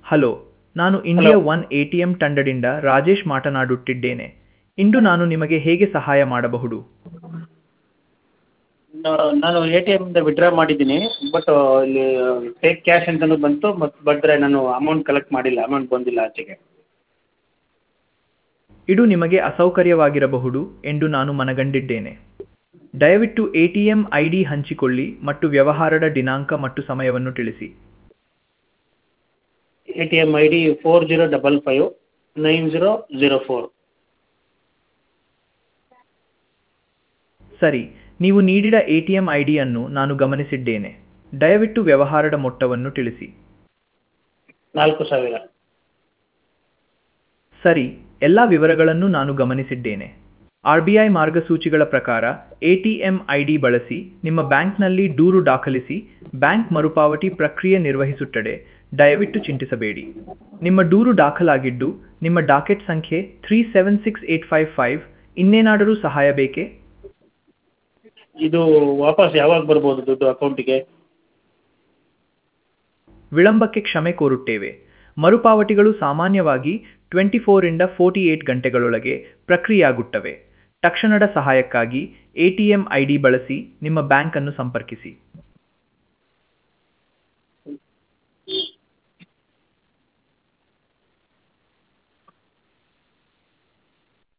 hello ನಾನು India One A T M ತಂಡದಿಂದ ರಾಜೇಶ್ ಮಾತನಾಡುತ್ತಿದ್ದೇನೆ ಇಂದು ನಾನು ನಿಮಗೆ ಹೇಗೆ ಸಹಾಯ ಮಾಡಬಹುದು ನಾ- ನಾನು ಎ ಟಿ ಎಮ್ಮಿಂದ ವಿಡ್ರಾ ಮಾಡಿದ್ದೀನಿ ಬಟ್ ಇಲ್ಲಿ ಫೇಕ್ ಕ್ಯಾಶ್ ಅಂತಲೂ ಬಂತು ಮತ್ತು ಬಂದರೆ ನಾನು ಅಮೌಂಟ್ ಕಲೆಕ್ಟ್ ಮಾಡಿಲ್ಲ ಅಮೌಂಟ್ ಬಂದಿಲ್ಲ ಆಚೆಗೆ ಇದು ನಿಮಗೆ ಅಸೌಕರ್ಯವಾಗಿರಬಹುದು ಎಂದು ನಾನು ಮನಗಂಡಿದ್ದೇನೆ ದಯವಿಟ್ಟು A T M I D ಹಂಚಿಕೊಳ್ಳಿ ಮತ್ತು ವ್ಯವಹಾರದ ದಿನಾಂಕ ಮತ್ತು ಸಮಯವನ್ನು ತಿಳಿಸಿ A T M I D four zero double five nine zero zero four ಸರಿ ನೀವು ನೀಡಿದ ಎ ಟಿ ಎಂ ಐ ಡಿಯನ್ನು ನಾನು ಗಮನಿಸಿದ್ದೇನೆ ದಯವಿಟ್ಟು ವ್ಯವಹಾರದ ಮೊತ್ತವನ್ನು ತಿಳಿಸಿ ನಾಲ್ಕು ಸಾವಿರ ಸರಿ ಎಲ್ಲ ವಿವರಗಳನ್ನು ನಾನು ಗಮನಿಸಿದ್ದೇನೆ ಆರ್ ಬಿ ಐ ಮಾರ್ಗಸೂಚಿಗಳ ಪ್ರಕಾರ A T M I D ಬಳಸಿ ನಿಮ್ಮ ಬ್ಯಾಂಕ್ನಲ್ಲಿ ದೂರು ದಾಖಲಿಸಿ ಬ್ಯಾಂಕ್ ಮರುಪಾವತಿ ಪ್ರಕ್ರಿಯೆ ನಿರ್ವಹಿಸುತ್ತದೆ ದಯವಿಟ್ಟು ಚಿಂತಿಸಬೇಡಿ ನಿಮ್ಮ ದೂರು ದಾಖಲಾಗಿದ್ದು ನಿಮ್ಮ ಡಾಕೆಟ್ ಸಂಖ್ಯೆ three seven six eight five five ಇನ್ನೇನಾದರೂ ಸಹಾಯ ಬೇಕೇ ಇದು ವಾಪಸ್ ಯಾವಾಗ ಬರ್ಬೋದು ದುಡ್ಡು ಅಕೌಂಟಿಗೆ ವಿಳಂಬಕ್ಕೆ ಕ್ಷಮೆ ಕೋರುತ್ತೇವೆ ಮರುಪಾವತಿಗಳು ಸಾಮಾನ್ಯವಾಗಿ ಟ್ವೆಂಟಿ ಫೋರಿಂದ ಫೋರ್ಟಿ ಏಟ್ ಗಂಟೆಗಳೊಳಗೆ ಪ್ರಕ್ರಿಯೆಯಾಗುತ್ತವೆ ತಕ್ಷಣದ ಸಹಾಯಕ್ಕಾಗಿ A T M I D ಬಳಸಿ ನಿಮ್ಮ ಬ್ಯಾಂಕನ್ನು ಸಂಪರ್ಕಿಸಿ